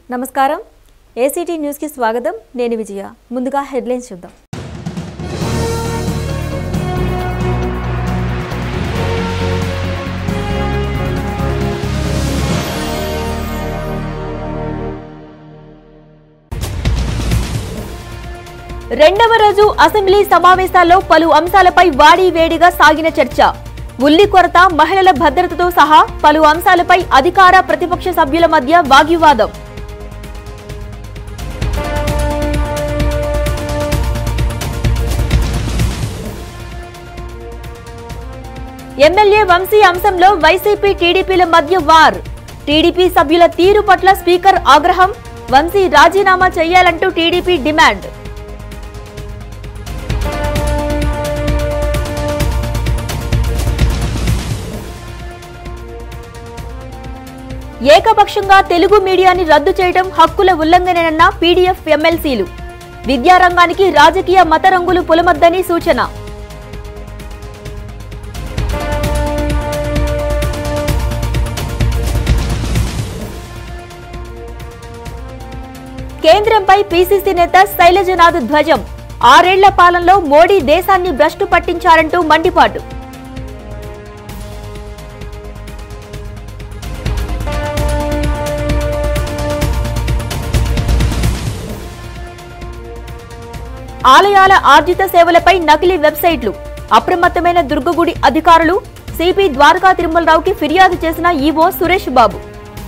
నమస్కారం ఏసీటీ న్యూస్కి స్వాగతం నేను విజయ ముందుగా హెడ్లైన్స్ చూద్దాం రెండవ రోజు అసెంబ్లీ సమావేశాల్లో పలు అంశాలపై వాడి వేడిగా సాగిన చర్చ ఉల్లి కొరత మహిళల భద్రతతో సహా పలు అంశాలపై అధికార ప్రతిపక్ష సభ్యుల మధ్య వాగ్వివాదం ఎమ్మెల్యే వంశీ అంశంలో వైసీపీ టీడీపీల మధ్య వార్ టీడీపీ సభ్యుల తీరు పట్ల స్పీకర్ ఆగ్రహం వంశీ రాజీనామా చేయాలంటూ టీడీపీ డిమాండ్ ఏకపక్షంగా తెలుగు మీడియాని రద్దు చేయడం హక్కుల ఉల్లంఘనేనన్న పీడీఎఫ్ ఎమ్మెల్సీలు విద్యారంగానికి రాజకీయ మత రంగులు పులమద్దని సూచన కేంద్రంపై పీసీసీ నేత శైలజనాథ్ ధ్వజం ఆరేళ్ల పాలనలో మోడీ దేశాన్ని భ్రష్టు పట్టించారంటూ మండిపాటు ఆలయాల ఆర్జిత సేవలపై నకిలీ వెబ్సైట్లు అప్రమత్తమైన దుర్గగుడి అధికారులు సిపి ద్వారకా తిరుమలరావుకి ఫిర్యాదు చేసిన ఈవో సురేష్ బాబు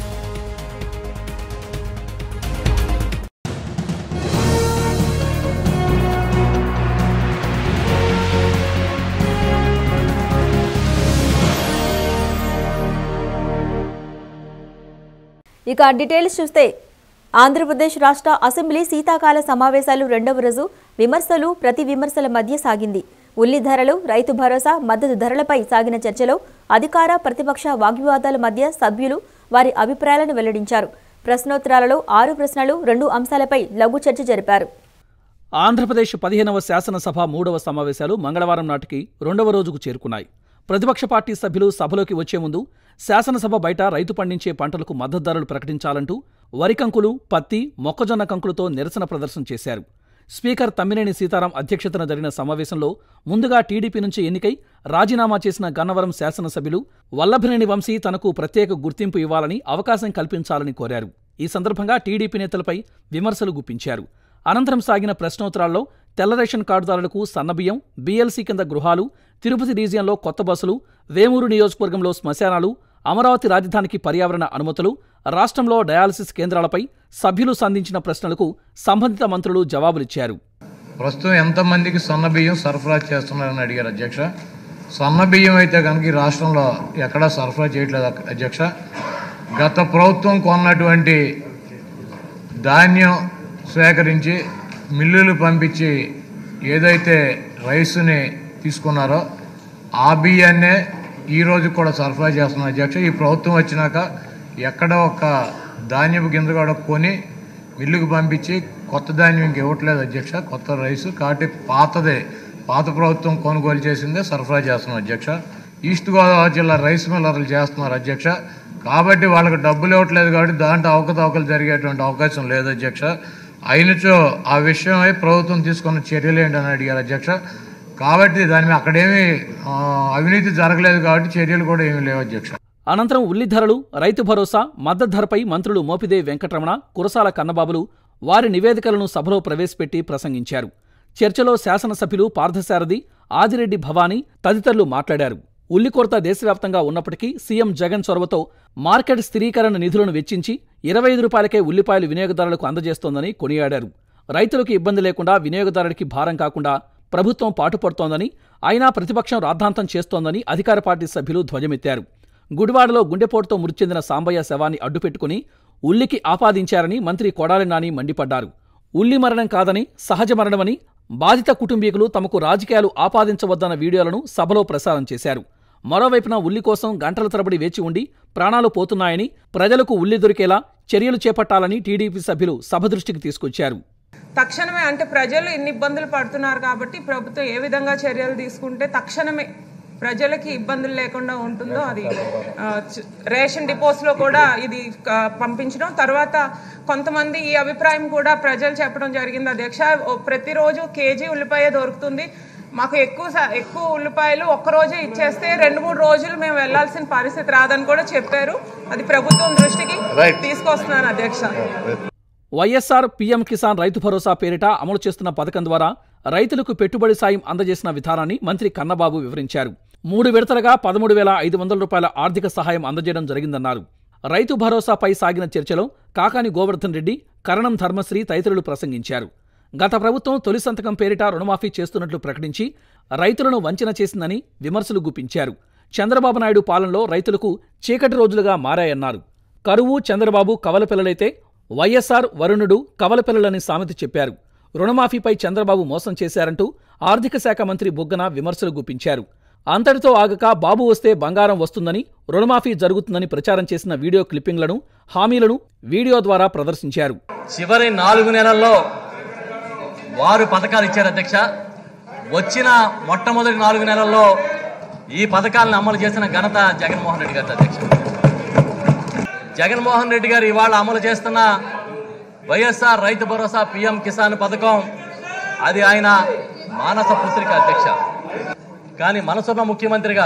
ఇక డీటెయిల్స్ చూస్తే ఆంధ్రప్రదేశ్ రాష్ట్ర అసెంబ్లీ శీతాకాల సమావేశాలు రెండవ రోజు విమర్శలు ప్రతి విమర్శల మధ్య సాగింది ఉల్లి ధరలు రైతు భరోసా మద్దతు ధరలపై సాగిన చర్చలో అధికార ప్రతిపక్ష వాగ్వివాదాల మధ్య సభ్యులు వారి అభిప్రాయాలను వెల్లడించారు ప్రశ్నోత్తరాలలో ఆరు ప్రశ్నలు రెండు అంశాలపై లఘు చర్చ జరిపారు ఆంధ్రప్రదేశ్ పదిహేనవ శాసనసభ మూడవ సమావేశాలు మంగళవారం నాటికి రెండవ రోజుకు చేరుకున్నాయి ప్రతిపక్ష పార్టీ సభ్యులు సభలోకి వచ్చే ముందు శాసనసభ బయట రైతు పండించే పంటలకు మద్దతు ధరలు ప్రకటించాలంటూ వరి కంకులు పత్తి మొక్కజొన్న కంకులతో నిరసన ప్రదర్శన చేశారు స్పీకర్ తమ్మినేని సీతారాం అధ్యక్షతన జరిగిన సమావేశంలో ముందుగా టీడీపీ నుంచి ఎన్నికై రాజీనామా చేసిన గన్నవరం శాసనసభ్యులు వల్లభనేని వంశీ తనకు ప్రత్యేక గుర్తింపు ఇవ్వాలని అవకాశం కల్పించాలని కోరారు ఈ సందర్భంగా టీడీపీ నేతలపై విమర్శలు గుప్పించారు అనంతరం సాగిన ప్రశ్నోత్తరాల్లో తెల్ల రేషన్ కార్డుదారులకు సన్నబియ్యం బీఎల్సీ కింద గృహాలు తిరుపతి రీజియన్లో కొత్త బస్సులు వేమూరు నియోజకవర్గంలో శ్మశానాలు అమరావతి రాజధానికి పర్యావరణ అనుమతులు రాష్ట్రంలో డయాలసిస్ కేంద్రాలపై సభ్యులు సంధించిన ప్రశ్నలకు సంబంధిత మంత్రులు జవాబులిచ్చారు ప్రస్తుతం ఎంతమందికి సన్న బియ్యం సరఫరా చేస్తున్నారని అడిగారు అధ్యక్ష సన్న బియ్యం అయితే కనుక ఈ రాష్ట్రంలో ఎక్కడా సరఫరా చేయట్లేదు అక్క- అధ్యక్ష గత ప్రభుత్వం కొన్నటువంటి ధాన్యం సేకరించి మిల్లులు పంపించి ఏదైతే రైస్ని తీసుకున్నారో ఆ బియ్యాన్నే ఈ రోజు కూడా సరఫరా చేస్తున్నారు అధ్యక్ష ఈ ప్రభుత్వం వచ్చినాక ఎక్కడ ఒక ధాన్యపు గింజ కూడా కొని మిల్లుకు పంపించి కొత్త ధాన్యం ఇంక ఇవ్వట్లేదు అధ్యక్ష కొత్త రైసు కాబట్టి పాతదే పాత ప్రభుత్వం కొనుగోలు చేసిందే సరఫరా చేస్తున్నారు అధ్యక్ష ఈస్ట్ గోదావరి జిల్లా రైస్ మిల్లర్లు చేస్తున్నారు అధ్యక్ష కాబట్టి వాళ్ళకి డబ్బులు ఇవ్వట్లేదు కాబట్టి దాంట్లో అవకతవకలు జరిగేటువంటి అవకాశం లేదు అధ్యక్ష అయినచో ఆ విషయమై ప్రభుత్వం తీసుకున్న చర్యలు ఏంటని అడిగారు అధ్యక్ష కాబట్టి దాని మీద అక్కడేమీ ఆ, అవినీతి జరగలేదు కాబట్టి చర్యలు కూడా ఏమీ లేవు అధ్యక్ష అనంతరం ఉల్లి ధరలు రైతు భరోసా మద్దతు ధరపై మంత్రులు మోపిదే వెంకటరమణ కురసాల కన్నబాబులు వారి నివేదికలను సభలో ప్రవేశపెట్టి ప్రసంగించారు చర్చలో శాసనసభ్యులు పార్థసారథి ఆదిరెడ్డి భవానీ తదితరులు మాట్లాడారు ఉల్లి కొరత దేశవ్యాప్తంగా ఉన్నప్పటికీ సీఎం జగన్ చొరవతో మార్కెట్ స్థిరీకరణ నిధులను వెచ్చించి ఇరవై ఐదు రూపాయలకే ఉల్లిపాయలు వినియోగదారులకు అందజేస్తోందని కొనియాడారు రైతులకు ఇబ్బంది లేకుండా వినియోగదారుడికి భారం కాకుండా ప్రభుత్వం పాటుపడుతోందని అయినా ప్రతిపక్షం రాద్ధాంతం చేస్తోందని అధికార పార్టీ సభ్యులు ధ్వజమెత్తారు గుడివాడలో గుండెపోటుతో మృతి చెందిన సాంబయ్య శవాన్ని అడ్డుపెట్టుకుని ఉల్లికి ఆపాదించారని మంత్రి కొడాలి నాని మండిపడ్డారు ఉల్లి మరణం కాదని సహజ మరణమని బాధిత కుటుంబీకులు తమకు రాజకీయాలు ఆపాదించవద్దన్న వీడియోలను సభలో ప్రసారం చేశారు మరోవైపున ఉల్లి కోసం గంటల తరబడి వేచి ఉండి ప్రాణాలు పోతున్నాయని ప్రజలకు ఉల్లి దొరికేలా చర్యలు చేపట్టాలని టీడీపీ సభ్యులు సభ దృష్టికి తీసుకొచ్చారు తక్షణమే అంటే ప్రజలు ఇన్ని ఇబ్బందులు పడుతున్నారు కాబట్టి ప్రభుత్వం ఏ విధంగా చర్యలు తీసుకుంటే తక్షణమే ప్రజలకి ఇబ్బందులు లేకుండా ఉంటుందో అది ఆ, చ- రేషన్ డిపోస్లో కూడా ఇది ఆ, పంపించడం తర్వాత కొంతమంది ఈ అభిప్రాయం కూడా ప్రజలు చెప్పడం జరిగింది అధ్యక్ష ఓ ప్రతిరోజు కేజీ ఉల్లిపాయ దొరుకుతుంది మాకు ఎక్కువ స- ఎక్కువ ఉల్లిపాయలు ఒక్కరోజే ఇచ్చేస్తే రెండు మూడు రోజులు మేము వెళ్లాల్సిన పరిస్థితి రాదని కూడా చెప్పారు అది ప్రభుత్వం దృష్టికి తీసుకొస్తున్నాను అధ్యక్ష వైఎస్ఆర్ పీఎం కిసాన్ రైతు భరోసా పేరిట అమలు చేస్తున్న పథకం ద్వారా రైతులకు పెట్టుబడి సాయం అందజేసిన విధానాన్ని మంత్రి కన్నబాబు వివరించారు మూడు విడతలుగా పదమూడు వేల ఐదు వందల రూపాయల ఆర్థిక సహాయం అందజేయడం జరిగిందన్నారు రైతు భరోసాపై సాగిన చర్చలో కాకాని గోవర్ధన్ రెడ్డి కరణం ధర్మశ్రీ తదితరులు ప్రసంగించారు గత ప్రభుత్వం తొలి సంతకం పేరిట రుణమాఫీ చేస్తున్నట్లు ప్రకటించి రైతులను వంచన చేసిందని విమర్శలు గుప్పించారు చంద్రబాబు నాయుడు పాలనలో రైతులకు చీకటి రోజులుగా మారాయన్నారు కరువు చంద్రబాబు కవల పిల్లలైతే వైఎస్ఆర్ వరుణుడు కవల పిల్లలని సామెత చెప్పారు రుణమాఫీపై చంద్రబాబు మోసం చేశారంటూ ఆర్థిక శాఖ మంత్రి బుగ్గన విమర్శలు గుప్పించారు అంతటితో ఆగక బాబు వస్తే బంగారం వస్తుందని రుణమాఫీ జరుగుతుందని ప్రచారం చేసిన వీడియో క్లిప్పింగ్లను హామీలను వీడియో ద్వారా ప్రదర్శించారు చివరి నాలుగు నెలల్లో వారు పథకాలు ఇచ్చారు అధ్యక్ష వచ్చిన మొట్టమొదటి నాలుగు నెలల్లో ఈ పథకాలను అమలు చేసిన ఘనత జగన్మోహన్ రెడ్డి గారి అధ్యక్ష జగన్మోహన్ రెడ్డి గారు ఇవాళ అమలు చేస్తున్న వైఎస్ఆర్ రైతు భరోసా పిఎం కిసాన్ పథకం అది ఆయన మానస పుత్రిక అధ్యక్ష కానీ మనసున్న ముఖ్యమంత్రిగా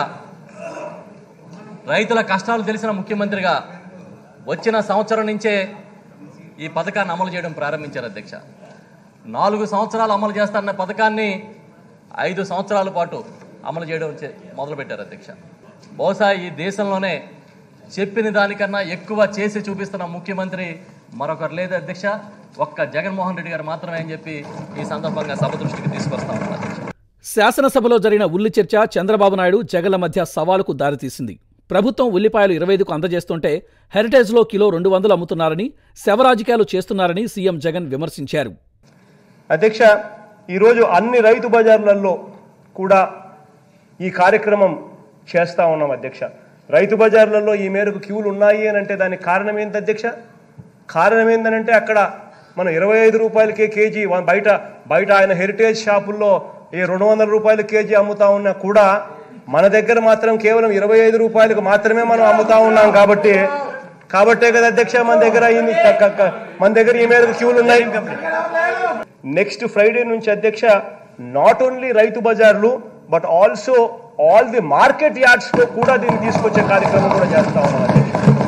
రైతుల కష్టాలు తెలిసిన ముఖ్యమంత్రిగా వచ్చిన సంవత్సరం నుంచే ఈ పథకాన్ని అమలు చేయడం ప్రారంభించారు అధ్యక్ష నాలుగు సంవత్సరాలు అమలు చేస్తారన్న పథకాన్ని ఐదు సంవత్సరాల పాటు అమలు చేయడం చే- మొదలుపెట్టారు అధ్యక్ష బహుశా ఈ దేశంలోనే చెప్పిన దానికన్నా ఎక్కువ చేసి చూపిస్తున్న ముఖ్యమంత్రి మరొకరు లేదు అధ్యక్ష ఒక్క జగన్మోహన్ రెడ్డి గారు మాత్రమే అని చెప్పి ఈ సందర్భంగా సభ దృష్టికి తీసుకొస్తా ఉన్నాను అధ్యక్ష శాసనసభలో జరిగిన ఉల్లి చర్చ చంద్రబాబు నాయుడు జగన్ల మధ్య సవాలుకు దారితీసింది ప్రభుత్వం ఉల్లిపాయలు ఇరవై ఐదుకు అందజేస్తుంటే హెరిటేజ్లో కిలో రెండు వందలు అమ్ముతున్నారని శవరాజకీయాలు చేస్తున్నారని సీఎం జగన్ విమర్శించారు అధ్యక్ష ఈరోజు అన్ని రైతు బజార్లలో కూడా ఈ కార్యక్రమం చేస్తా ఉన్నాం అధ్యక్ష రైతు బజార్లలో ఈ మేరకు క్యూలు ఉన్నాయి అని అంటే దానికి కారణం ఏంటి అధ్యక్ష కారణం ఏంటంటే అక్కడ మనం ఇరవై ఐదు రూపాయలకే కేజీ వా- బయట బయట ఆయన హెరిటేజ్ షాపుల్లో ఈ రెండు వందల రూపాయల కేజీ అమ్ముతా ఉన్నా కూడా మన దగ్గర మాత్రం కేవలం ఇరవై ఐదు రూపాయలకు మాత్రమే మనం అమ్ముతా ఉన్నాం కాబట్టి కాబట్టే కదా అధ్యక్ష మన దగ్గర ఈ- క- క- క- మన దగ్గర ఈ మేరకు క్యూలు ఉన్నాయి నెక్స్ట్ ఫ్రైడే నుంచి అధ్యక్ష నాట్ ఓన్లీ రైతు బజార్లు but also all the market yards లో కూడా దీన్ని తీసుకొచ్చే కార్యక్రమం కూడా చేస్తా ఉన్నాం అధ్యక్ష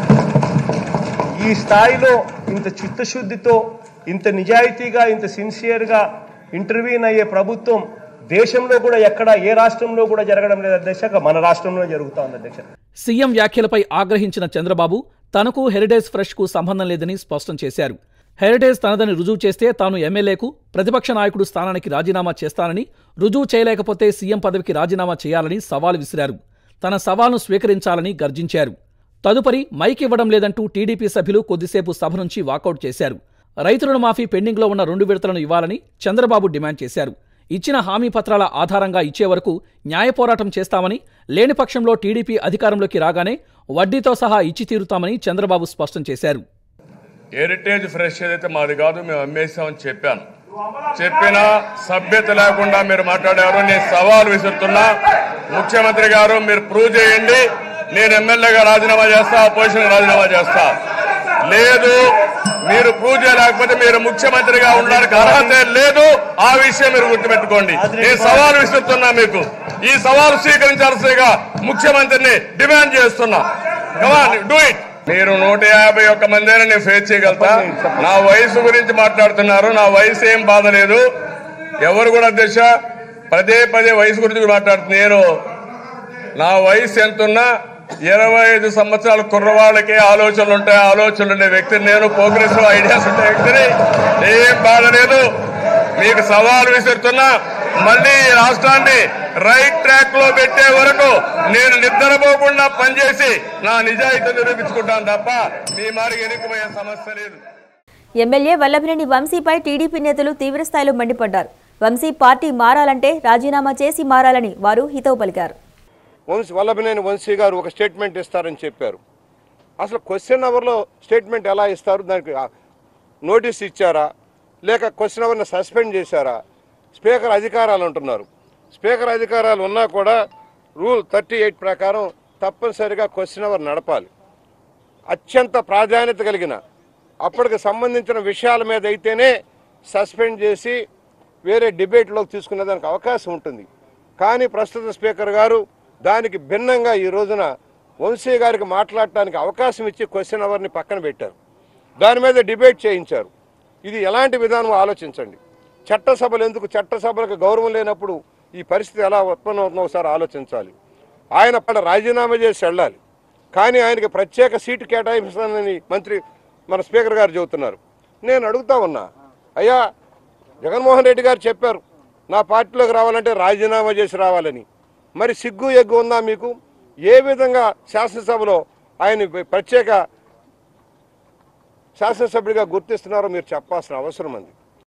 ఈ స్థాయిలో ఇంత చిత్తశుద్ధితో ఇంత నిజాయితీగా ఇంత సిన్సియర్గా ఇంటర్వ్యూన్ అయ్యే ప్రభుత్వం దేశంలో కూడా ఎక్కడ ఏ రాష్ట్రంలో కూడా జరగడం లేదు అధ్యక్ష మన రాష్ట్రంలో జరుగుతా ఉంది అధ్యక్ష సీఎం వ్యాఖ్యలపై ఆగ్రహించిన చంద్రబాబు తనకు హెరిటేజ్ ఫ్రెష్కు సంబంధం లేదని స్పష్టం చేశారు హెరిటేజ్ తనదని రుజువు చేస్తే తాను ఎమ్మెల్యేకు ప్రతిపక్ష నాయకుడు స్థానానికి రాజీనామా చేస్తానని రుజువు చేయలేకపోతే సీఎం పదవికి రాజీనామా చేయాలని సవాల్ విసిరారు తన సవాల్ను స్వీకరించాలని గర్జించారు తదుపరి మైక్ ఇవ్వడం లేదంటూ టీడీపీ సభ్యులు కొద్దిసేపు సభ నుంచి వాకౌట్ చేశారు రైతు రుణమాఫీ పెండింగ్లో ఉన్న రెండు విడతలను ఇవ్వాలని చంద్రబాబు డిమాండ్ చేశారు ఇచ్చిన హామీ పత్రాల ఆధారంగా ఇచ్చే వరకు న్యాయ పోరాటం చేస్తామని లేని పక్షంలో టీడీపీ అధికారంలోకి రాగానే వడ్డీతో సహా ఇచ్చి తీరుతామని చంద్రబాబు స్పష్టం చేశారు హెరిటేజ్ ఫ్రెష్ ఏదైతే మాది కాదు మేము అమ్మేసామని చెప్పాను చెప్పినా సభ్యత లేకుండా మీరు మాట్లాడారు నేను సవాల్ విసురుతున్నా ముఖ్యమంత్రి గారు మీరు ప్రూవ్ చేయండి నేను ఎమ్మెల్యేగా రాజీనామా చేస్తా అపోజిషన్ రాజీనామా చేస్తా లేదు మీరు ప్రూవ్ చేయలేకపోతే మీరు ముఖ్యమంత్రిగా ఉండడానికి అర్హత లేదు ఆ విషయం మీరు గుర్తుపెట్టుకోండి నేను సవాల్ విసురుతున్నా మీకు ఈ సవాలు స్వీకరించాల్సిందిగా ముఖ్యమంత్రిని డిమాండ్ చేస్తున్నా కమాన్ డూ ఇట్ మీరు నూట యాభై ఒక్క మందిని నేను ఫేస్ చేయగలుగుతా నా వయసు గురించి మాట్లాడుతున్నారు నా వయసు ఏం బాధ లేదు ఎవరు కూడా అధ్యక్ష పదే పదే వయసు గురించి మాట్లాడుతున్నారు నేను నా వయసు ఎంతున్నా ఇరవై ఐదు సంవత్సరాల కుర్రవాళ్ళకి ఆలోచనలు ఉంటాయి ఆలోచనలు ఉండే వ్యక్తిని నేను ప్రోగ్రెస్ ఐడియాస్ ఉండే వ్యక్తిని ఏం బాధ లేదు మీకు సవాల్ విసురుతున్నా మళ్ళీ ఈ రాష్ట్రాన్ని రైట్ ట్రాక్ లో పెట్టే వరకు నేను నిద్రపోకుండా పనిచేసి నా నిజాయితీ నిరూపించుకుంటాను తప్ప మీ మారికి ఎన్నికమయ్యే సమస్య లేదు ఎమ్మెల్యే వల్లభనేని వంశీపై టీడీపీ నేతలు తీవ్రస్థాయిలో మండిపడ్డారు వంశీ పార్టీ మారాలంటే రాజీనామా చేసి మారాలని వారు హితవు పలికారు వంశీ వల్లభనేని వంశీ గారు ఒక స్టేట్మెంట్ ఇస్తారని చెప్పారు అసలు క్వశ్చన్ అవర్లో స్టేట్మెంట్ ఎలా ఇస్తారు దానికి ఆ, నోటీస్ ఇచ్చారా లేక క్వశ్చన్ అవర్ని సస్పెండ్ చేశారా స్పీకర్ అధికారాలు అంటున్నారు స్పీకర్ అధికారాలు ఉన్నా కూడా రూల్ థర్టీ ఎయిట్ ప్రకారం తప్పనిసరిగా క్వశ్చన్ అవర్ నడపాలి అత్యంత ప్రాధాన్యత కలిగిన అప్పటికి సంబంధించిన విషయాల మీద అయితేనే సస్పెండ్ చేసి వేరే డిబేట్లోకి తీసుకునే దానికి అవకాశం ఉంటుంది కానీ ప్రస్తుత స్పీకర్ గారు దానికి భిన్నంగా ఈ రోజున వంశీ గారికి మాట్లాడటానికి అవకాశం ఇచ్చి క్వశ్చన్ అవర్ని పక్కన పెట్టారు దాని మీద డిబేట్ చేయించారు ఇది ఎలాంటి విధానం ఆలోచించండి చట్టసభలు ఎందుకు చట్టసభలకు గౌరవం లేనప్పుడు ఈ పరిస్థితి ఎలా ఉత్పన్నమవుతుందో ఒకసారి ఆలోచించాలి ఆయన పడ రాజీనామా చేసి వెళ్ళాలి కానీ ఆయనకి ప్రత్యేక సీటు కేటాయిస్తానని మంత్రి మన స్పీకర్ గారు చెబుతున్నారు నేను అడుగుతా ఉన్నా అయ్యా జగన్మోహన్ రెడ్డి గారు చెప్పారు నా పార్టీలోకి రావాలంటే రాజీనామా చేసి రావాలని మరి సిగ్గు ఎగ్గు ఉందా మీకు ఏ విధంగా శాసనసభలో ఆయన ప్రత్యేక శాసనసభ్యుడిగా గుర్తిస్తున్నారో మీరు చెప్పాల్సిన అవసరం ఉంది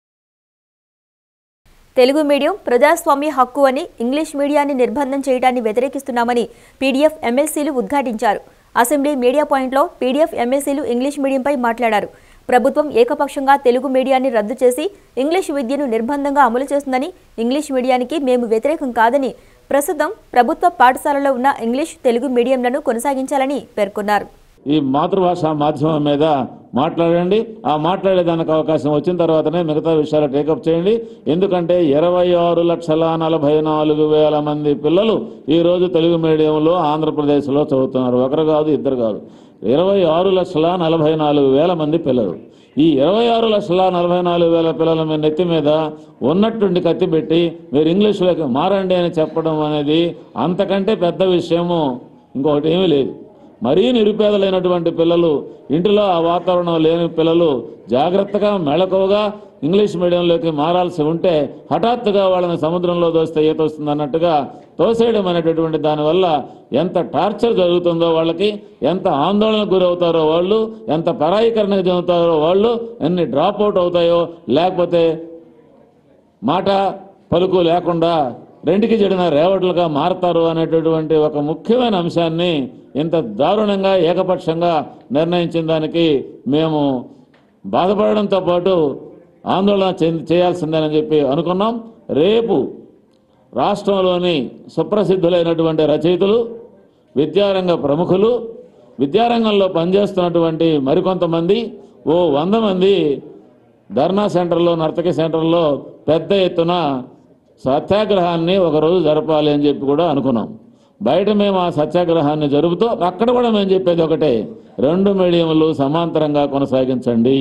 తెలుగు మీడియం ప్రజాస్వామ్య హక్కు అని ఇంగ్లీష్ మీడియాన్ని నిర్బంధం చేయడాన్ని వ్యతిరేకిస్తున్నామని పీడీఎఫ్ ఎమ్మెల్సీలు ఉద్ఘాటించారు అసెంబ్లీ మీడియా పాయింట్లో పీడీఎఫ్ ఎమ్మెల్సీలు ఇంగ్లీష్ మీడియంపై మాట్లాడారు ప్రభుత్వం ఏకపక్షంగా తెలుగు మీడియాన్ని రద్దు చేసి ఇంగ్లీష్ విద్యను నిర్బంధంగా అమలు చేస్తుందని ఇంగ్లీష్ మీడియానికి మేము వ్యతిరేకం కాదని ప్రస్తుతం ప్రభుత్వ పాఠశాలలో ఉన్న ఇంగ్లీష్ తెలుగు మీడియంలను కొనసాగించాలని పేర్కొన్నారు ఈ మాతృభాష మాధ్యమం మీద మాట్లాడండి ఆ మాట్లాడేదానికి అవకాశం వచ్చిన తర్వాతనే మిగతా విషయాలు టేకప్ చేయండి ఎందుకంటే ఇరవై ఆరు లక్షల నలభై నాలుగు వేల మంది పిల్లలు ఈరోజు తెలుగు మీడియంలో ఆంధ్రప్రదేశ్లో చదువుతున్నారు ఒకరు కాదు ఇద్దరు కాదు ఇరవై ఆరు లక్షల నలభై నాలుగు వేల మంది పిల్లలు ఈ ఇరవై ఆరు లక్షల నలభై నాలుగు వేల పిల్లల మీద నెత్తి మీద ఉన్నట్టుండి కత్తి పెట్టి మీరు ఇంగ్లీష్లోకి మారండి అని చెప్పడం అనేది అంతకంటే పెద్ద విషయము ఇంకొకటి ఏమీ లేదు మరీ నిరుపేదలైనటువంటి పిల్లలు ఇంటిలో ఆ వాతావరణం లేని పిల్లలు జాగ్రత్తగా మెళకువగా ఇంగ్లీష్ మీడియంలోకి మారాల్సి ఉంటే హఠాత్తుగా వాళ్ళని సముద్రంలో దోస్తే ఈత వస్తుంది అన్నట్టుగా తోసేయడం అనేటటువంటి దానివల్ల ఎంత టార్చర్ జరుగుతుందో వాళ్ళకి ఎంత ఆందోళనకు గురవుతారో వాళ్ళు ఎంత పరాయీకరణకు చెందుతారో వాళ్ళు ఎన్ని డ్రాప్ అవుట్ అవుతాయో లేకపోతే మాట పలుకు లేకుండా రెండుకి చెడిన రేవట్లుగా మారతారు అనేటటువంటి ఒక ముఖ్యమైన అంశాన్ని ఇంత దారుణంగా ఏకపక్షంగా నిర్ణయించిన దానికి మేము బాధపడడంతో పాటు ఆందోళన చెంది చేయాల్సిందేనని చెప్పి అనుకున్నాం రేపు రాష్ట్రంలోని సుప్రసిద్ధులైనటువంటి రచయితలు విద్యారంగ ప్రముఖులు విద్యారంగంలో పనిచేస్తున్నటువంటి మరికొంతమంది ఓ వంద మంది ధర్నా సెంటర్లో నర్తకి సెంటర్లో పెద్ద ఎత్తున సత్యాగ్రహాన్ని ఒకరోజు జరపాలి అని చెప్పి కూడా అనుకున్నాం బయట మేము ఆ సత్యాగ్రహాన్ని జరుపుతూ అక్కడ కూడా మేము చెప్పేది ఒకటే రెండు మీడియంలు సమాంతరంగా కొనసాగించండి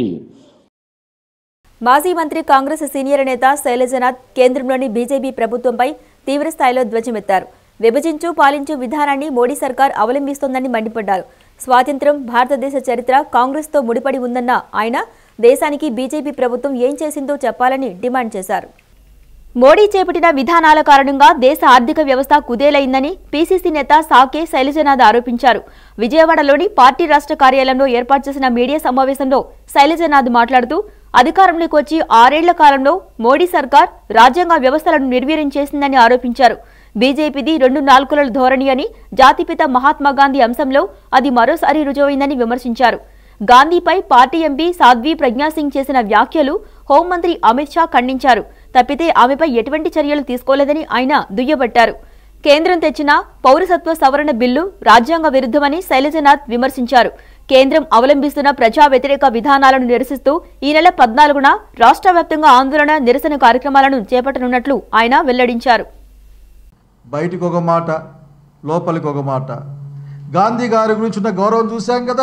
మాజీ మంత్రి కాంగ్రెస్ సీనియర్ నేత శైలజనాథ్ కేంద్రంలోని బీజేపీ ప్రభుత్వంపై తీవ్రస్థాయిలో ధ్వజమెత్తారు విభజించు పాలించు విధానాన్ని మోడీ సర్కార్ అవలంబిస్తోందని మండిపడ్డారు స్వాతంత్ర్యం భారతదేశ చరిత్ర కాంగ్రెస్తో ముడిపడి ఉందన్న ఆయన దేశానికి బీజేపీ ప్రభుత్వం ఏం చేసిందో చెప్పాలని డిమాండ్ చేశారు మోడీ చేపట్టిన విధానాల కారణంగా దేశ ఆర్థిక వ్యవస్థ కుదేలైందని పీసీసీ నేత సాకే శైలజనాథ్ ఆరోపించారు విజయవాడలోని పార్టీ రాష్ట్ర కార్యాలయంలో ఏర్పాటు చేసిన మీడియా సమావేశంలో శైలజనాథ్ మాట్లాడుతూ అధికారంలోకి వచ్చి ఆరేళ్ల కాలంలో మోడీ సర్కార్ రాజ్యాంగ వ్యవస్థలను నిర్వీర్యం చేసిందని ఆరోపించారు బీజేపీది రెండు నాలుగుల ధోరణి అని జాతిపిత మహాత్మా గాంధీ అంశంలో అది మరోసారి రుజువైందని విమర్శించారు గాంధీపై పార్టీ ఎంపీ సాధ్వి ప్రజ్ఞాసింగ్ చేసిన వ్యాఖ్యలు హోంమంత్రి అమిత్ షా ఖండించారు తప్పితే ఆమెపై ఎటువంటి చర్యలు తీసుకోలేదని ఆయన దుయ్యబట్టారు కేంద్రం తెచ్చిన పౌరసత్వ సవరణ బిల్లు రాజ్యాంగ విరుద్ధమని శైలజనాథ్ విమర్శించారు కేంద్రం అవలంబిస్తున్న ప్రజా వ్యతిరేక విధానాలను నిరసిస్తూ ఈ నెల పద్నాలుగున రాష్ట్ర వ్యాప్తంగా ఆందోళన నిరసన కార్యక్రమాలను చేపట్టనున్నట్లు ఆయన వెల్లడించారు బయటికి ఒక మాట లోపలికి ఒక మాట గాంధీ గారి గురించి ఉన్న గౌరవం చూశాం కదా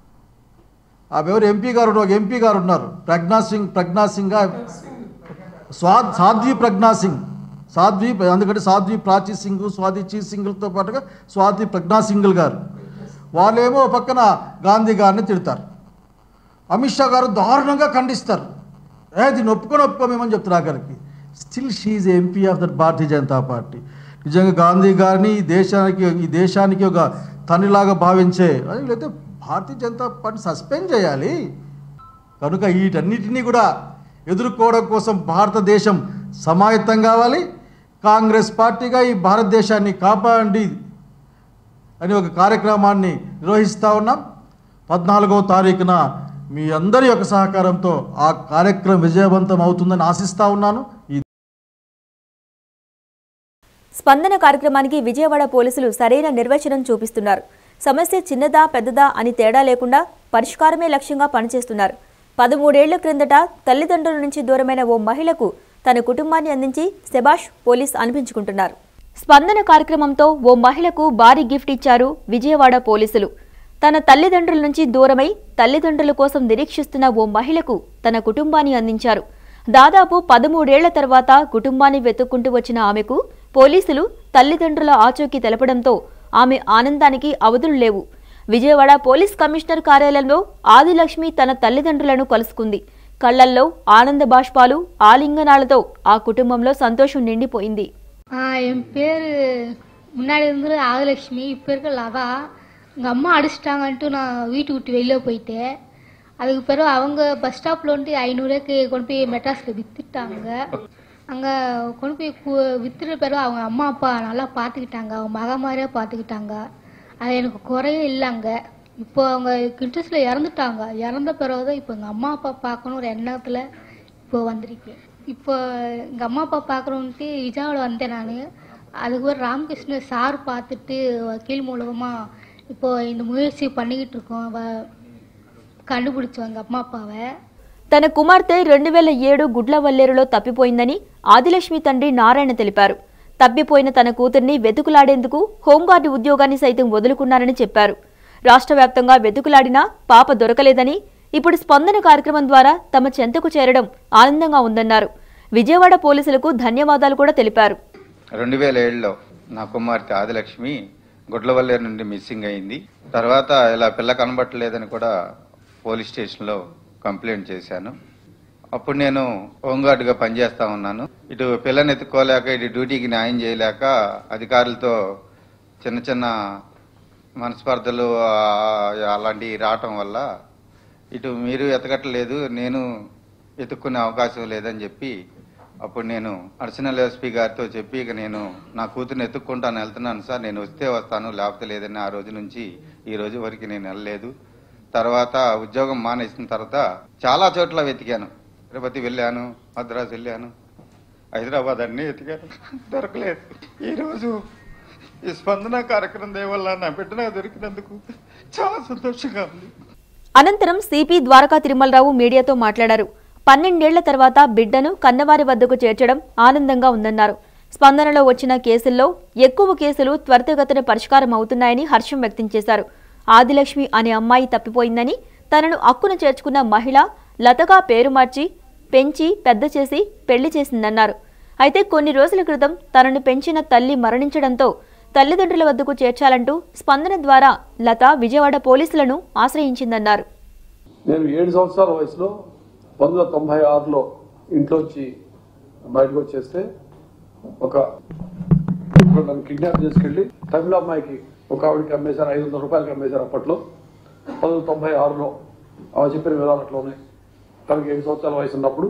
ఆమె ఎవరు ఎంపీ గారు ఒక ఎంపీ గారు ఉన్నారు ప్రజ్ఞా సింగ్ ప్రజ్ఞా సింగ్ స్వా సాధ్వి ప్రజ్ఞా సింగ్ సాధ్వి ఎందుకంటే సాధ్వి ప్రాచీ సింగ్ స్వాతి చీ సింగ్లతో పాటుగా స్వాతి ప్రజ్ఞా సింగ్ గారు వాళ్ళేమో పక్కన గాంధీ గారిని తిడతారు అమిత్ షా గారు దారుణంగా ఖండిస్తారు ఏ దీన్ని ఒప్పుకొని ఒప్పుకోమేమని చెప్తారు ఆఖరికి స్టిల్ షీఈ్ MP of that Bharatiya Janata party నిజంగా గాంధీ గారిని ఈ దేశానికి ఈ దేశానికి ఒక తనిలాగా భావించే లేకపోతే భారతీయ జనతా పార్టీ సస్పెండ్ చేయాలి కనుక వీటన్నిటినీ కూడా ఎదుర్కోవడం కోసం భారతదేశం సమాయత్తం కావాలి కాంగ్రెస్ పార్టీగా ఈ భారతదేశాన్ని కాపాడండి అని ఒక కార్యక్రమాన్ని నిర్వహిస్తూ ఉన్నాం పద్నాలుగవ తారీఖున మీ అందరి యొక్క సహకారంతో ఆ కార్యక్రమం విజయవంతం అవుతుందని ఆశిస్తూ ఉన్నాను ఈ స్పందన కార్యక్రమానికి విజయవాడ పోలీసులు సరైన నిర్వచనం చూపిస్తున్నారు సమస్య చిన్నదా పెద్దదా అని తేడా లేకుండా పరిష్కారమే లక్ష్యంగా పనిచేస్తున్నారు పదమూడేళ్ల క్రిందట తల్లిదండ్రుల నుంచి దూరమైన ఓ మహిళకు తన కుటుంబాన్ని అందించి శబాష్ పోలీస్ అనిపించుకుంటున్నారు స్పందన కార్యక్రమంతో ఓ మహిళకు భారీ గిఫ్ట్ ఇచ్చారు విజయవాడ పోలీసులు తన తల్లిదండ్రుల నుంచి దూరమై తల్లిదండ్రుల కోసం నిరీక్షిస్తున్న ఓ మహిళకు తన కుటుంబాన్ని అందించారు దాదాపు పదమూడేళ్ల తర్వాత కుటుంబాన్ని వెతుక్కుంటూ వచ్చిన ఆమెకు పోలీసులు తల్లిదండ్రుల ఆచూకీ తెలపడంతో ఆమె ఆనందానికి అవధులు లేవు విజయవాడ పోలీస్ కమిషనర్ కార్యాలయంలో ఆదిలక్ష్మి తన తల్లిదండ్రులను కలుసుకుంది కళ్లల్లో ఆనంద బాష్పాలు ఆలింగనాలతో ఆ కుటుంబంలో సంతోషం నిండిపోయింది ஆ, என் பேர் முன்னாடி இருந்தது ஆகலட்சுமி இப்போ இருக்க லதா எங்கள் அம்மா அடிச்சிட்டாங்கன்ட்டு நான் வீட்டு விட்டு வெளியே போயிட்டேன் அதுக்கு பிறகு அவங்க பஸ் ஸ்டாப்பில் வந்துட்டு ஐநூறுக்கு கொண்டு போய் மெட்ராஸில் விற்றுட்டாங்க அங்கே கொண்டு போய் கு- வித்துட்ட பிறகு அவங்க அம்மா அப்பா நல்லா பார்த்துக்கிட்டாங்க அவங்க மக மாதிரியே பார்த்துக்கிட்டாங்க அது எனக்கு குறையே இல்லைங்க இப்போ அவங்க கிண்டஸில் இறந்துட்டாங்க இறந்த பிறகு தான் இப்போ எங்கள் அம்மா அப்பா பார்க்கணும் ஒரு எண்ணத்தில் இப்போ வந்திருக்கேன் இப்போ எங்கள் அம்மா அப்பா பார்க்கணுன்ட்டு விஜயாவோட வந்தேன் நான் அதுக்கு ஒரு ராமகிருஷ்ண சார் பார்த்துட்டு வக்கீல் மூலமாக இப்போ இந்த முயற்சி பண்ணிக்கிட்டு இருக்கோம் வ- கண்டுபிடிச்சோம் எங்கள் அம்மா அப்பாவை తన కుమార్తె రెండు వేల ఏడు గుడ్లవల్లేరులో తప్పిపోయిందని ఆదిలక్ష్మి తండ్రి నారాయణ తెలిపారు తప్పిపోయిన తన కూతుర్ని వెతుకులాడేందుకు హోంగార్డు ఉద్యోగాన్ని సైతం వదులుకున్నారని చెప్పారు రాష్ట్ర వ్యాప్తంగా వెతుకులాడినా పాప దొరకలేదని ఇప్పుడు స్పందన కార్యక్రమం ద్వారా తమ చెంతకు చేరడం ఆనందంగా ఉందన్నారు విజయవాడ పోలీసులకు ధన్యవాదాలు కూడా తెలిపారు రెండు వేల ఏడులో నా కుమార్తె ఆదిలక్ష్మి గుడ్లవల్లేరు నుండి మిస్సింగ్ అయింది తర్వాత ఇలా పిల్ల కనబట్టలేదని కూడా పోలీస్ స్టేషన్లో కంప్లైంట్ చేశాను అప్పుడు నేను హోంగార్డుగా పనిచేస్తా ఉన్నాను ఇటు పిల్లని ఎత్తుకోలేక ఇటు డ్యూటీకి న్యాయం చేయలేక అధికారులతో చిన్న చిన్న మనస్పర్ధలు ఆ, అలాంటివి రావటం వల్ల ఇటు మీరు ఎతకట్లేదు నేను ఎత్తుక్కునే అవకాశం లేదని చెప్పి అప్పుడు నేను అడిషనల్ ఎస్పీ గారితో చెప్పి ఇక నేను నా కూతుర్ని ఎత్తుక్కుంటాను వెళ్తున్నాను సార్ నేను వస్తే వస్తాను లేకపోతే లేదని ఆ రోజు నుంచి ఈ రోజు వరకు నేను వెళ్ళలేదు తర్వాత ఉద్యోగం మానేసిన తర్వాత చాలా చోట్ల వెతికాను తిరుపతి వెళ్ళాను మద్రాసు వెళ్ళాను హైదరాబాద్ అన్నీ వెతికాను దొరకలేదు ఈరోజు ఈ స్పందన కార్యక్రమం వల్ల నా బిడ్డ నాకు దొరికినందుకు చాలా సంతోషంగా ఉంది అనంతరం సిపి ద్వారకా తిరుమలరావు మీడియాతో మాట్లాడారు పన్నెండేళ్ల తర్వాత బిడ్డను కన్నవారి వద్దకు చేర్చడం ఆనందంగా ఉందన్నారు స్పందనలో వచ్చిన కేసుల్లో ఎక్కువ కేసులు త్వరితగతిన పరిష్కారం అవుతున్నాయని హర్షం వ్యక్తం చేశారు ఆదిలక్ష్మి అనే అమ్మాయి తప్పిపోయిందని తనను అక్కున చేర్చుకున్న మహిళ లతగా పేరు మార్చి పెంచి పెద్ద చేసి పెళ్లి చేసిందన్నారు అయితే కొన్ని రోజుల క్రితం తనను పెంచిన తల్లి మరణించడంతో తల్లిదండ్రుల వద్దకు చేర్చాలంటూ స్పందన ద్వారా లత విజయవాడ పోలీసులను ఆశ్రయించిందన్నారు నేను ఏడు సంవత్సరాల వయసులో పంతొమ్మిది వందల తొంభై ఆరులో ఇంట్లోంచి బయటకు వచ్చేస్తే ఒక ఇప్పుడు నన్ను కిడ్నాప్ చేసుకెళ్లి తమిళ అమ్మాయికి ఒక ఆవిడకి అమ్మేశారు ఐదు వందల రూపాయలకి అమ్మేశారు అప్పట్లో పంతొమ్మిది వందల తొంభై ఆరులో ఆమె చెప్పిన విధాలు అట్లా తనకి ఏడు సంవత్సరాల వయసు ఉన్నప్పుడు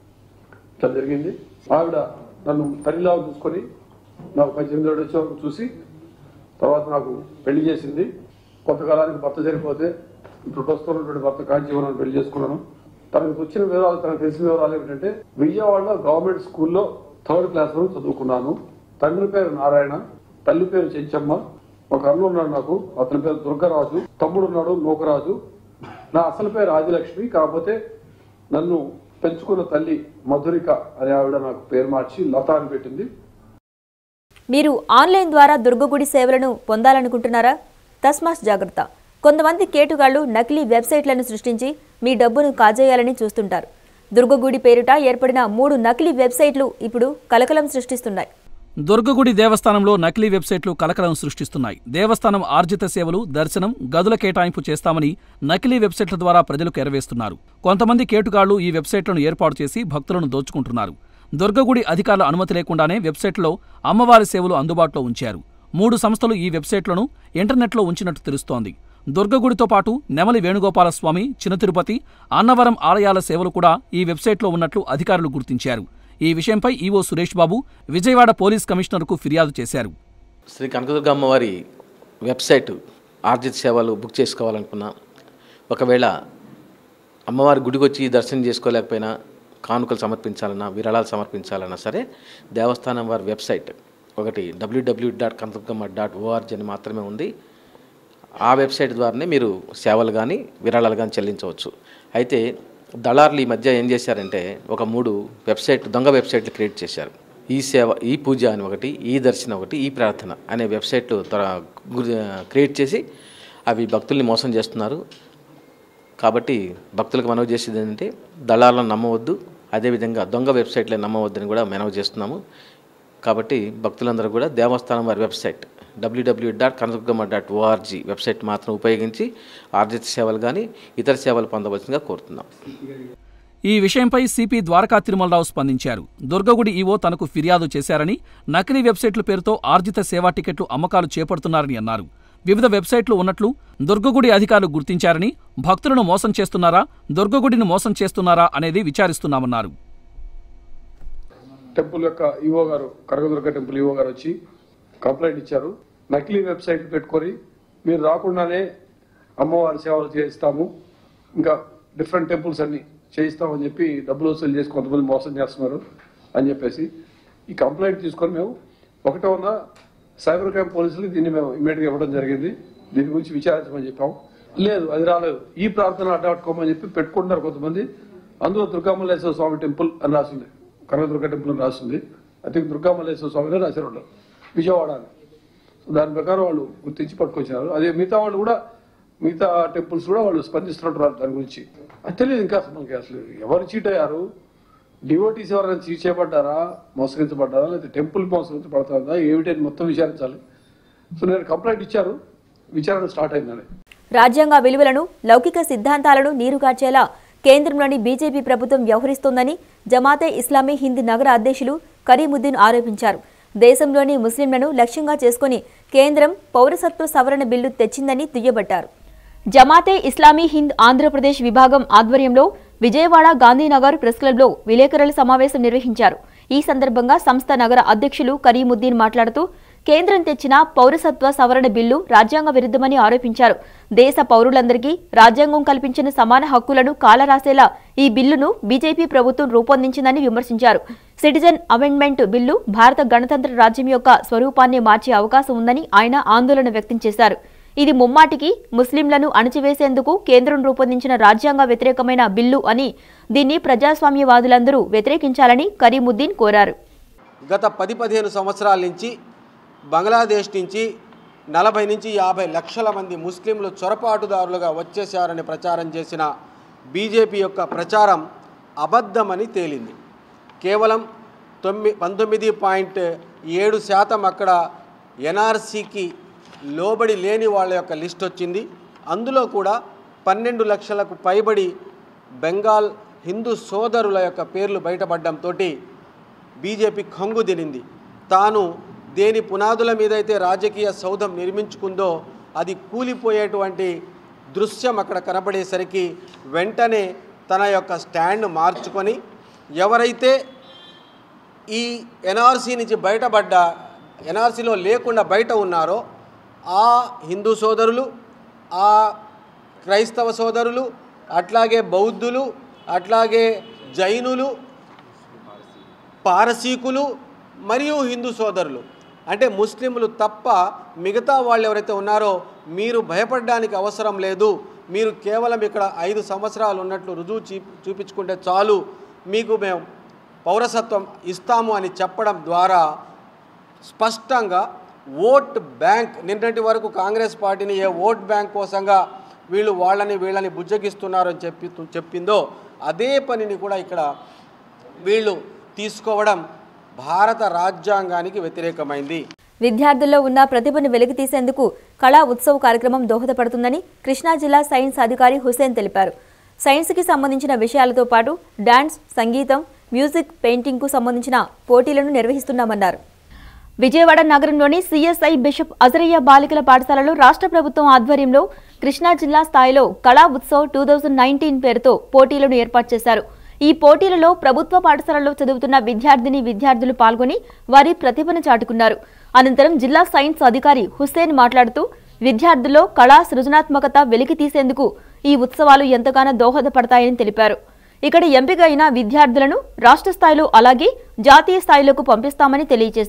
ఇట్లా జరిగింది ఆవిడ నన్ను తల్లిలా చూసుకొని నాకు పద్దెనిమిది ఏడు వచ్చే వరకు చూసి తర్వాత నాకు పెళ్లి చేసింది కొంతకాలానికి భర్త చనిపోతే ఇప్పుడు ప్రస్తుతం భర్త కాంచీవరం పెళ్లి చేసుకున్నాను తనకు వచ్చిన వివరాలు తనకు తెలిసిన వివరాలు ఏమిటంటే విజయవాడలో గవర్నమెంట్ స్కూల్లో థర్డ్ క్లాస్ వరకు చదువుకున్నాను తండ్రి పేరు నారాయణ తల్లి పేరు చెంచమ్మ ఒక అన్న ఉన్నాడు నాకు అతని పేరు దుర్గరాజు తమ్ముడు ఉన్నాడు నూకరాజు నా అసలు పేరు ఆదిలక్ష్మి కాకపోతే నన్ను పెంచుకున్న తల్లి మధురిక అనే ఆవిడ నాకు పేరు మార్చి లత అని పెట్టింది మీరు ఆన్లైన్ ద్వారా దుర్గగుడి సేవలను పొందాలనుకుంటున్నారా తస్మాస్ జాగ్రత్త కొంతమంది కేటుగాళ్లు నకిలీ వెబ్సైట్లను సృష్టించి మీ డబ్బును కాజేయాలని చూస్తుంటారు దుర్గగుడి పేరిట ఏర్పడిన మూడు నకిలీ వెబ్సైట్లు ఇప్పుడు కలకలం సృష్టిస్తున్నాయి దుర్గగుడి దేవస్థానంలో నకిలీ వెబ్సైట్లు కలకలం సృష్టిస్తున్నాయి దేవస్థానం ఆర్జిత సేవలు దర్శనం గదుల కేటాయింపు చేస్తామని నకిలీ వెబ్సైట్ల ద్వారా ప్రజలకు ఎరవేస్తున్నారు కొంతమంది కేటుగాళ్లు ఈ వెబ్సైట్లను ఏర్పాటు చేసి భక్తులను దోచుకుంటున్నారు దుర్గగుడి అధికారుల అనుమతి లేకుండానే వెబ్సైట్లో అమ్మవారి సేవలు అందుబాటులో ఉంచారు మూడు సంస్థలు ఈ వెబ్సైట్లను ఇంటర్నెట్లో ఉంచినట్టు తెలుస్తోంది దుర్గగుడితో పాటు నెమలి వేణుగోపాల స్వామి చిన్న తిరుపతి అన్నవరం ఆలయాల సేవలు కూడా ఈ వెబ్సైట్లో ఉన్నట్లు అధికారులు గుర్తించారు ఈ విషయంపై ఈవో సురేష్ బాబు విజయవాడ పోలీస్ కమిషనర్కు ఫిర్యాదు చేశారు శ్రీ కనకదుర్గ అమ్మవారి వెబ్సైట్ ఆర్జిత సేవలు బుక్ చేసుకోవాలనుకున్నా ఒకవేళ అమ్మవారి గుడికి వచ్చి దర్శనం చేసుకోలేకపోయినా కానుకలు సమర్పించాలన్నా విరాళాలు సమర్పించాలన్నా సరే దేవస్థానం వారి వెబ్సైట్ ఒకటి WWW dot Kanakadurgamma dot ORG అని మాత్రమే ఉంది ఆ వెబ్సైట్ ద్వారానే మీరు సేవలు కానీ విరాళాలు కానీ చెల్లించవచ్చు అయితే దళారులు ఈ మధ్య ఏం చేశారంటే ఒక మూడు వెబ్సైట్ దొంగ వెబ్సైట్లు క్రియేట్ చేశారు ఈ సేవ ఈ పూజ అని ఒకటి ఈ దర్శనం ఒకటి ఈ ప్రార్థన అనే వెబ్సైట్లు త్వర- గురి- క్రియేట్ చేసి అవి భక్తుల్ని మోసం చేస్తున్నారు కాబట్టి భక్తులకు మనవి చేసేది ఏంటంటే దళాలను నమ్మవద్దు అదేవిధంగా దొంగ వెబ్సైట్లను నమ్మవద్దని కూడా మనవి చేస్తున్నాము కాబట్టి భక్తులందరూ కూడా దేవస్థానం వారి website WWW dot Kanakadurgamma dot ORG website మాత్రం ఉపయోగించి ఆర్జిత సేవలు కానీ ఇతర సేవలు పొందవలసిందిగా కోరుతున్నాం ఈ విషయంపై సిపి ద్వారకా తిరుమలరావు స్పందించారు దుర్గగుడి ఈవో తనకు ఫిర్యాదు చేశారని నకిలీ వెబ్సైట్ల పేరుతో ఆర్జిత సేవా టికెట్లు అమ్మకాలు చేపడుతున్నారని అన్నారు వివిధ వెబ్సైట్లు ఉన్నట్లు దుర్గగుడి అధికారులు గుర్తించారని భక్తులను మోసం చేస్తున్నారా దుర్గగుడిని మోసం చేస్తున్నారా అనేది విచారిస్తున్నామన్నారు టెంపుల్ యొక్క ఈవో గారు కనకదుర్గ టెంపుల్ ఈవో గారు వచ్చి కంప్లైంట్ ఇచ్చారు నకిలీ వెబ్సైట్ పెట్టుకొని మీరు రాకుండానే అమ్మవారి సేవలు చేయిస్తాము ఇంకా డిఫరెంట్ టెంపుల్స్ అన్ని చేయిస్తామని చెప్పి డబ్బులు వసూలు చేసి కొంతమంది మోసం చేస్తున్నారు అని చెప్పేసి ఈ కంప్లైంట్ తీసుకొని మేము ఒకటో ఉన్న సైబర్ క్రైమ్ పోలీసులు దీన్ని మేము ఇమీడియట్గా ఇవ్వడం జరిగింది దీని గురించి విచారించమని చెప్పాం లేదు అది రాలేదు ఈ ప్రార్థన డాట్ కామ్ అని చెప్పి పెట్టుకుంటున్నారు కొంతమంది అందులో దుర్గామల్లేశ్వర స్వామి టెంపుల్ అని రాసింది కనకదుర్గ టెంపుల్ అని రాసింది ఐ థింక్ దుర్గామల్లేశ్వర స్వామిని రాశారు వాళ్ళు విజయవాడ అని సో దాని ప్రకారం వాళ్ళు గుర్తించి పట్టుకొచ్చారు అదే మిగతా వాళ్ళు కూడా మిగతా టెంపుల్స్ కూడా వాళ్ళు స్పందిస్తున్నట్టు దాని గురించి అది తెలియదు ఇంకా అసలు మనకి అసలు ఎవరు చీట్ అయ్యారు డివోటీస్ ఎవరైనా చీట్ చేయబడ్డారా మోసగించబడ్డారా లేదా టెంపుల్ మోసగించబడతారా ఏమిటని మొత్తం విచారించాలి సో నేను కంప్లైంట్ ఇచ్చారు విచారణ స్టార్ట్ అయిందని రాజ్యాంగ విలువలను లౌకిక సిద్ధాంతాలను నీరుగార్చేలా కేంద్రంలోని బీజేపీ ప్రభుత్వం వ్యవహరిస్తోందని జమాతే ఇస్లామీ హింద్ నగర అధ్యక్షులు కరీముద్దీన్ ఆరోపించారు దేశంలోని ముస్లింలను లక్ష్యంగా చేసుకుని కేంద్రం పౌరసత్వ సవరణ బిల్లు తెచ్చిందని దుయ్యబట్టారు జమాతే ఇస్లామీ హింద్ ఆంధ్రప్రదేశ్ విభాగం ఆధ్వర్యంలో విజయవాడ గాంధీనగర్ ప్రెస్ క్లబ్లో విలేకరుల సమావేశం నిర్వహించారు ఈ సందర్భంగా సంస్థ నగర అధ్యక్షులు కరీముద్దీన్ మాట్లాడుతూ కేంద్రం తెచ్చిన పౌరసత్వ సవరణ బిల్లు రాజ్యాంగ విరుద్ధమని ఆరోపించారు దేశ పౌరులందరికీ రాజ్యాంగం కల్పించిన సమాన హక్కులను కాలరాసేలా ఈ బిల్లును బీజేపీ ప్రభుత్వం రూపొందించిందని విమర్శించారు సిటిజన్ అమెండ్మెంట్ బిల్లు భారత గణతంత్ర రాజ్యం యొక్క స్వరూపాన్ని మార్చే అవకాశం ఉందని ఆయన ఆందోళన వ్యక్తం చేశారు ఇది ముమ్మాటికి ముస్లింలను అణచివేసేందుకు కేంద్రం రూపొందించిన రాజ్యాంగ వ్యతిరేకమైన బిల్లు అని దీన్ని ప్రజాస్వామ్యవాదులందరూ వ్యతిరేకించాలని కరీముద్దీన్ కోరారు గత పది పదిహేను సంవత్సరాల నుంచి బంగ్లాదేశ్ నుంచి నలభై నుంచి యాభై లక్షల మంది ముస్లింలు చొరపాటుదారులుగా వచ్చేశారని ప్రచారం చేసిన బీజేపీ యొక్క ప్రచారం అబద్ధమని తేలింది కేవలం తొమ్మిది పంతొమ్మిది పాయింట్ ఏడు శాతం అక్కడ ఎన్ఆర్సీకి లోబడి లేని వాళ్ళ యొక్క లిస్ట్ వచ్చింది అందులో కూడా పన్నెండు లక్షలకు పైబడి బెంగాల్ హిందూ సోదరుల యొక్క పేర్లు బయటపడడంతో బీజేపీ కంగు తినింది తాను దేని పునాదుల మీద అయితే రాజకీయ సౌధం నిర్మించుకుందో అది కూలిపోయేటువంటి దృశ్యం అక్కడ కనబడేసరికి వెంటనే తన యొక్క స్టాండ్ మార్చుకొని ఎవరైతే ఈ ఎన్ఆర్సీ నుంచి బయటపడ్డ ఎన్ఆర్సీలో లేకుండా బయట ఉన్నారో ఆ హిందూ సోదరులు ఆ క్రైస్తవ సోదరులు అట్లాగే బౌద్ధులు అట్లాగే జైనులు పారసీకులు మరియు హిందూ సోదరులు అంటే ముస్లింలు తప్ప మిగతా వాళ్ళు ఎవరైతే ఉన్నారో మీరు భయపడడానికి అవసరం లేదు మీరు కేవలం ఇక్కడ ఐదు సంవత్సరాలు ఉన్నట్లు రుజువు చూ చూపించుకుంటే చాలు మీకు మేము పౌరసత్వం ఇస్తాము అని చెప్పడం ద్వారా స్పష్టంగా ఓట్ బ్యాంక్ నిన్నటి వరకు కాంగ్రెస్ పార్టీని ఏ ఓట్ బ్యాంక్ కోసంగా వీళ్ళు వాళ్ళని వీళ్ళని బుజ్జగిస్తున్నారు అని చెప్పి చెప్పిందో అదే పనిని కూడా ఇక్కడ వీళ్ళు తీసుకోవడం భారత రాజ్యాంగానికి వ్యతిరేకమైంది విద్యార్థుల్లో ఉన్న ప్రతిభను వెలికితీసేందుకు కళా ఉత్సవ్ కార్యక్రమం దోహదపడుతుందని కృష్ణా జిల్లా సైన్స్ అధికారి హుసేన్ తెలిపారు సైన్స్కి సంబంధించిన విషయాలతో పాటు డాన్స్ సంగీతం మ్యూజిక్ పెయింటింగ్కు సంబంధించిన పోటీలను నిర్వహిస్తున్నామన్నారు విజయవాడ నగరంలోని సిఎస్ఐ బిషప్ అజరయ్య బాలికల పాఠశాలలో రాష్ట్ర ప్రభుత్వం ఆధ్వర్యంలో కృష్ణా జిల్లా స్థాయిలో కళా ఉత్సవ్ టూ థౌజండ్ నైన్టీన్ పేరుతో పోటీలను ఏర్పాటు చేశారు ఈ పోటీలలో ప్రభుత్వ పాఠశాలలో చదువుతున్న విద్యార్థిని విద్యార్థులు పాల్గొని వారి ప్రతిభను చాటుకున్నారు అనంతరం జిల్లా సైన్స్ అధికారి హుస్సేన్ మాట్లాడుతూ విద్యార్థుల్లో కళా సృజనాత్మకత వెలికి తీసేందుకు ఈ ఉత్సవాలు ఎంతగానో దోహదపడతాయని తెలిపారు ఇక్కడ ఎంపిక అయిన విద్యార్థులను రాష్ట్ర స్థాయిలో అలాగే జాతీయ స్థాయిలోకి పంపిస్తామని తెలియజేశారు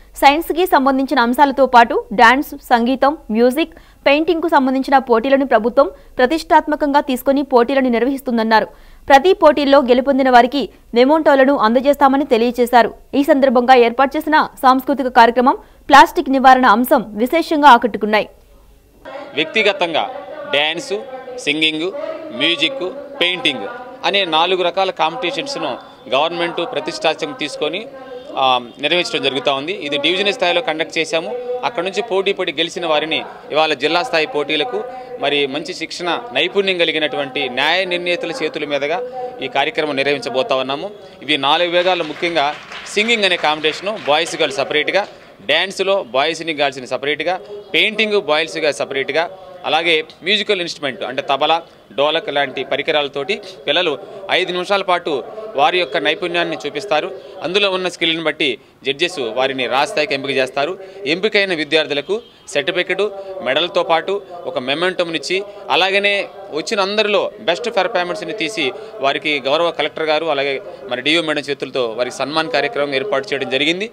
సైన్స్కి సంబంధించిన అంశాలతో పాటు డాన్స్ సంగీతం మ్యూజిక్ పెయింటింగ్కు సంబంధించిన పోటీలను ప్రభుత్వం ప్రతిష్టాత్మకంగా తీసుకుని పోటీలను నిర్వహిస్తుందన్నారు ప్రతి పోటీల్లో గెలుపొందిన వారికి మెమోంటోలను అందజేస్తామని తెలియజేశారు ఈ సందర్భంగా ఏర్పాటు చేసిన సాంస్కృతిక కార్యక్రమం ప్లాస్టిక్ నివారణ అంశం విశేషంగా ఆకట్టుకున్నాయి వ్యక్తిగతంగా డ్యాన్సు సింగింగ్ మ్యూజిక్ పెయింటింగ్ అనే నాలుగు రకాల కాంపిటీషన్స్ను గవర్నమెంట్ ప్రతిష్టాత్మకం తీసుకొని ఆ, నిర్వహించడం జరుగుతూ ఉంది ఇది డివిజన్ స్థాయిలో కండక్ట్ చేశాము అక్కడ నుంచి పోటీ పడి గెలిచిన వారిని ఇవాళ జిల్లా స్థాయి పోటీలకు మరి మంచి శిక్షణ నైపుణ్యం కలిగినటువంటి న్యాయ నిర్ణేతల చేతుల మీదుగా ఈ కార్యక్రమం నిర్వహించబోతా ఉన్నాము ఇవి నాలుగు వేగాలు ముఖ్యంగా సింగింగ్ అనే కాంపిటీషను బాయ్స్ గర్ల్స్ సపరేట్గా డ్యాన్స్లో బాయ్స్ని గర్ల్స్ని సపరేట్గా పెయింటింగ్ బాయ్స్గా సపరేట్గా అలాగే మ్యూజికల్ ఇన్స్ట్రుమెంట్ అంటే తబలా డోలక్ లాంటి పరికరాలతోటి పిల్లలు ఐదు నిమిషాల పాటు వారి యొక్క నైపుణ్యాన్ని చూపిస్తారు అందులో ఉన్న స్కిల్ని బట్టి జడ్జెస్ వారిని రాస్తాయికి ఎంపిక చేస్తారు ఎంపికైన విద్యార్థులకు సర్టిఫికెట్ మెడల్తో పాటు ఒక మెమెంటంనిచ్చి అలాగనే వచ్చిన అందరిలో బెస్ట్ పెర్ఫార్మెన్స్ని తీసి వారికి గౌరవ కలెక్టర్ గారు అలాగే మరి డిఓ మేడం చేతులతో వారికి సన్మాన్ కార్యక్రమం ఏర్పాటు చేయడం జరిగింది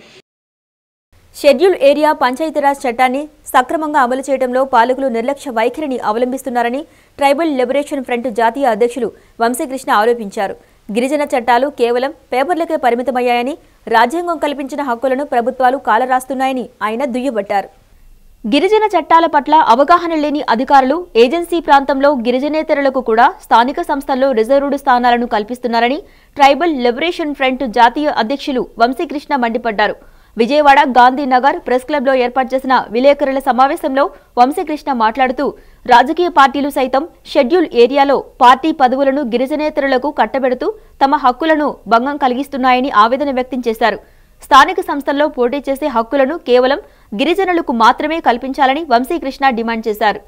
షెడ్యూల్ ఏరియా పంచాయతీరాజ్ చట్టాన్ని సక్రమంగా అమలు చేయడంలో పాలకులు నిర్లక్ష్య వైఖరిని అవలంబిస్తున్నారని ట్రైబల్ లిబరేషన్ ఫ్రంట్ జాతీయ అధ్యక్షులు వంశీకృష్ణ ఆరోపించారు గిరిజన చట్టాలు కేవలం పేపర్లకే పరిమితమయ్యాయని రాజ్యాంగం కల్పించిన హక్కులను ప్రభుత్వాలు కాలరాస్తున్నాయని ఆయన దుయ్యబట్టారు గిరిజన చట్టాల పట్ల అవగాహన లేని అధికారులు ఏజెన్సీ ప్రాంతంలో గిరిజనేతరులకు కూడా స్థానిక సంస్థల్లో రిజర్వ్డ్ స్థానాలను కల్పిస్తున్నారని ట్రైబల్ లిబరేషన్ ఫ్రంట్ జాతీయ అధ్యక్షులు వంశీకృష్ణ మండిపడ్డారు విజయవాడ గాంధీనగర్ ప్రెస్ క్లబ్లో ఏర్పాటు చేసిన విలేకరుల సమావేశంలో వంశీకృష్ణ మాట్లాడుతూ రాజకీయ పార్టీలు సైతం షెడ్యూల్ ఏరియాలో పార్టీ పదవులను గిరిజనేతరులకు కట్టబెడుతూ తమ హక్కులను భంగం కలిగిస్తున్నాయని ఆవేదన వ్యక్తం చేశారు స్థానిక సంస్థల్లో పోటీ చేసే హక్కులను కేవలం గిరిజనులకు మాత్రమే కల్పించాలని వంశీకృష్ణ డిమాండ్ చేశారు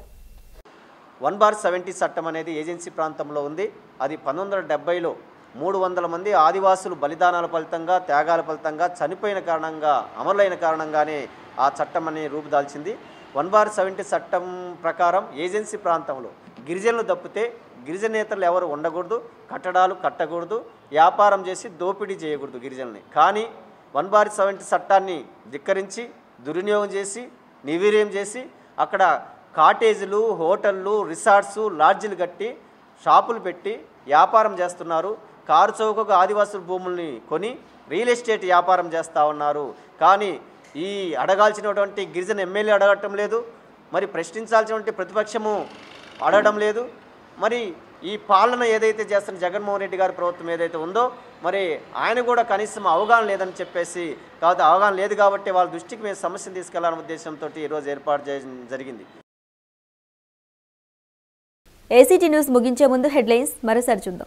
వన్ బార్ సెవెంటీ చట్టం అనేది ఏజెన్సీ ప్రాంతంలో ఉంది అది పంతొమ్మిది వందల డెబ్బైలో మూడు వందల మంది ఆదివాసులు బలిదానాల ఫలితంగా త్యాగాల ఫలితంగా చనిపోయిన కారణంగా అమరులైన కారణంగానే ఆ చట్టం అనేది రూపుదాల్చింది వన్ బార్ సెవెంటీ చట్టం ప్రకారం ఏజెన్సీ ప్రాంతంలో గిరిజనులు తప్పితే గిరిజనేతలు ఎవరు ఉండకూడదు కట్టడాలు కట్టకూడదు వ్యాపారం చేసి దోపిడీ చేయకూడదు గిరిజనుల్ని కానీ వన్ బార్ సెవెంటీ చట్టాన్ని ధిక్కరించి దుర్వినియోగం చేసి నిర్వీర్యం చేసి అక్కడ కాటేజీలు హోటళ్ళు రిసార్ట్స్ లాడ్జీలు కట్టి షాపులు పెట్టి వ్యాపారం చేస్తున్నారు కారు చౌకకు ఆదివాసుల భూముల్ని కొని రియల్ ఎస్టేట్ వ్యాపారం చేస్తూ ఉన్నారు కానీ ఈ అడగాల్సినటువంటి గిరిజన ఎమ్మెల్యే అడగటం లేదు మరి ప్రశ్నించాల్సినటువంటి ప్రతిపక్షము అడగడం లేదు మరి ఈ పాలన ఏదైతే చేస్తున్న జగన్మోహన్ రెడ్డి గారి ప్రభుత్వం ఏదైతే ఉందో మరి ఆయన కూడా కనీసం అవగాహన లేదని చెప్పేసి కాదు అవగాహన లేదు కాబట్టి వాళ్ళ దృష్టికి మేము సమస్యను తీసుకెళ్లాలనే ఉద్దేశంతో ఈరోజు ఏర్పాటు చేయడం జరిగింది ఏసీటీ న్యూస్ ముగించే ముందు హెడ్లైన్స్ మరోసారి చూద్దాం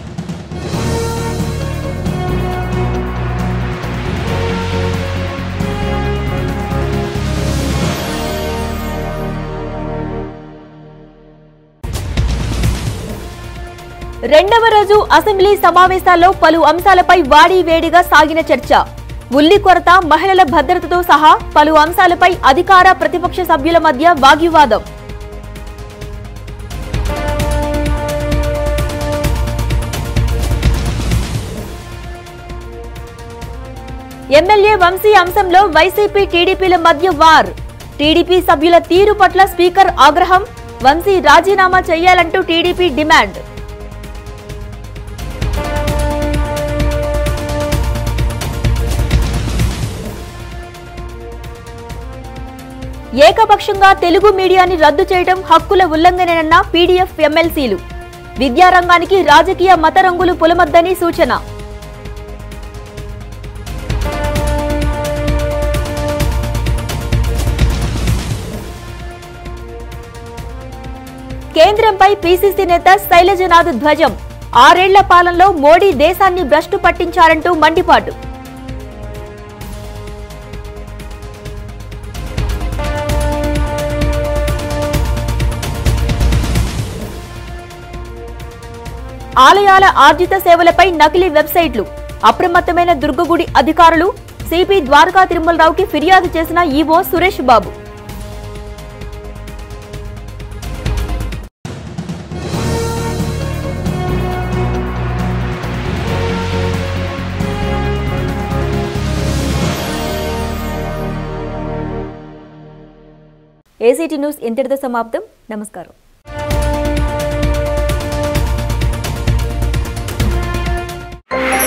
రెండవ రోజు అసెంబ్లీ సమావేశాల్లో పలు అంశాలపై వాడి వేడిగా సాగిన చర్చ ఉల్లి కొరత మహిళల భద్రతతో సహా పలు అంశాలపై అధికార ప్రతిపక్ష సభ్యుల మధ్య వాగ్వివాదం ఎమ్మెల్యే వంశీ అంశంలో వైసీపీ టీడీపీల మధ్య వార్ టీడీపీ సభ్యుల తీరు పట్ల స్పీకర్ ఆగ్రహం వంశీ రాజీనామా చేయాలంటూ టీడీపీ డిమాండ్ ఏకపక్షంగా తెలుగు మీడియాని రద్దు చేయడం హక్కుల ఉల్లంఘనేనన్న పీడీఎఫ్ ఎమ్మెల్సీలు విద్యారంగానికి రాజకీయ మత రంగులు పులమద్దని సూచన కేంద్రంపై పీసీసీ నేత శైలజనాథ్ ధ్వజం ఆరేళ్ల పాలనలో మోడీ దేశాన్ని భ్రష్టు పట్టించారంటూ మండిపాటు ఆలయాల ఆర్జిత సేవలపై నకిలీ వెబ్సైట్లు అప్రమత్తమైన దుర్గగుడి అధికారులు సిపి ద్వారకా తిరుమలరావుకి ఫిర్యాదు చేసిన EO Suresh Babu ACT news ఇంతటితో సమాప్తం నమస్కారం Thank